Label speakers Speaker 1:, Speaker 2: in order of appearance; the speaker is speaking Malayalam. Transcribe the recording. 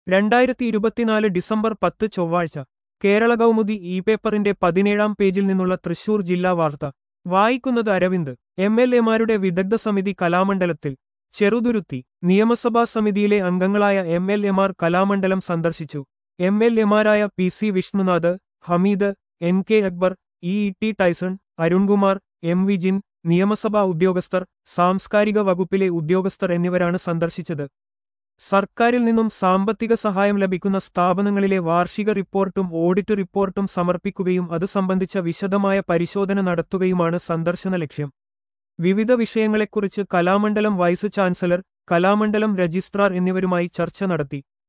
Speaker 1: രണ്ടായിരത്തി ഇരുപത്തിനാല് ഡിസംബർ പത്ത് ചൊവ്വാഴ്ച കേരള കൗമുദി ഇ പേപ്പറിന്റെ പതിനേഴാം പേജിൽ നിന്നുള്ള തൃശൂർ ജില്ലാ വാർത്ത വായിക്കുന്നത് അരവിന്ദ് എം എൽ എമാരുടെ വിദഗ്ധ സമിതി കലാമണ്ഡലത്തിൽ ചെറുതുരുത്തി നിയമസഭാ സമിതിയിലെ അംഗങ്ങളായ എം എൽ എമാർ കലാമണ്ഡലം സന്ദർശിച്ചു എം എൽ എമാരായ P C Vishnunath Hameed N K Akbar E E T Tyson Arunkumar M Vijin നിയമസഭാ ഉദ്യോഗസ്ഥർ സാംസ്കാരിക വകുപ്പിലെ ഉദ്യോഗസ്ഥർ എന്നിവരാണ് സന്ദർശിച്ചത് സർക്കാരിൽ നിന്നും സാമ്പത്തിക സഹായം ലഭിക്കുന്ന സ്ഥാപനങ്ങളിലെ വാർഷിക റിപ്പോർട്ടും ഓഡിറ്റ് റിപ്പോർട്ടും സമർപ്പിക്കുകയും അത് സംബന്ധിച്ച വിശദമായ പരിശോധന നടത്തുകയുമാണ് സന്ദർശന ലക്ഷ്യം വിവിധ വിഷയങ്ങളെക്കുറിച്ച് Kalamandalam vice chancellor Kalamandalam registrar എന്നിവരുമായി ചർച്ച നടത്തി